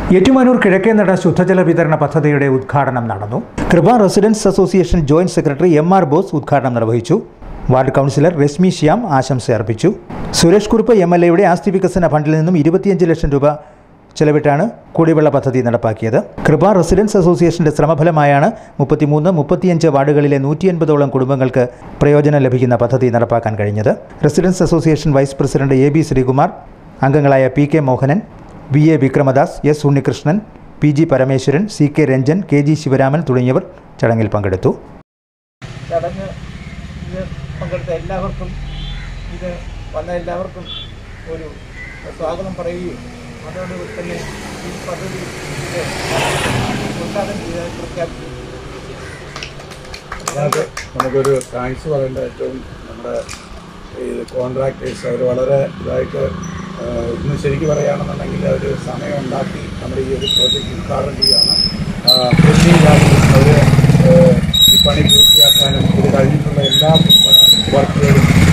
ഏറ്റുമാനൂർ കിഴക്കേനട ശുദ്ധജല വിതരണ പദ്ധതിയുടെ ഉദ്ഘാടനം നടന്നു Kripa residents association joint secretary M R Bose ഉദ്ഘാടനം നിർവഹിച്ചു വാർഡ് കൗൺസിലർ രശ്മി ശ്യാം ആശംസ അർപ്പിച്ചു സുരേഷ് കുറുപ്പ് എം എൽ എയുടെ ആസ്തി വികസന ഫണ്ടിൽ നിന്നും ഇരുപത്തിയഞ്ച് ലക്ഷം രൂപ ചെലവിട്ടാണ് കുടിവെള്ള പദ്ധതി നടപ്പാക്കിയത് കൃപ റെസിഡൻസ് അസോസിയേഷന്റെ ശ്രമഫലമായാണ് മുപ്പത്തിമൂന്ന് മുപ്പത്തിയഞ്ച് വാർഡുകളിലെ നൂറ്റി എൺപതോളം കുടുംബങ്ങൾക്ക് പ്രയോജനം ലഭിക്കുന്ന പദ്ധതി നടപ്പാക്കാൻ കഴിഞ്ഞത് residents association vice president A B Sreekumar അംഗങ്ങളായ P K Mohanan V A Vikramadas S Unnikrishnan P G Parameswaran C K Ranjan K G Sivaraman തുടങ്ങിയവർ ചടങ്ങിൽ പങ്കെടുത്തു ചടങ്ങ് ഇത് പങ്കെടുത്ത എല്ലാവർക്കും ഇത് വന്ന എല്ലാവർക്കും ഒരു സ്വാഗതം പറയുകയും അതോടുകൂടി തന്നെ ഈ പദ്ധതി ഇത് ഉദ്ഘാടനം ചെയ്ത് പ്രഖ്യാപിച്ചു അതായത് നമുക്കൊരു താങ്ക്സ് പറയേണ്ട ഏറ്റവും നമ്മുടെ ഈ കോൺട്രാക്ടേഴ്സ് അവർ വളരെ ഇതായിട്ട് ആഹ്, ഇന്ന് ശരിക്കും പറയുകയാണെന്നുണ്ടെങ്കിൽ അവർ സമയം ഉണ്ടാക്കി നമ്മുടെ ഈ ഒരു പ്രോജക്റ്റ് ഉദ്ഘാടനം ചെയ്യുകയാണ് കൃഷിയിലാക്കി അവർ ഈ പണി പൂർത്തിയാക്കാനും ഇത് കഴിഞ്ഞിട്ടുള്ള എല്ലാ വർക്കുകളും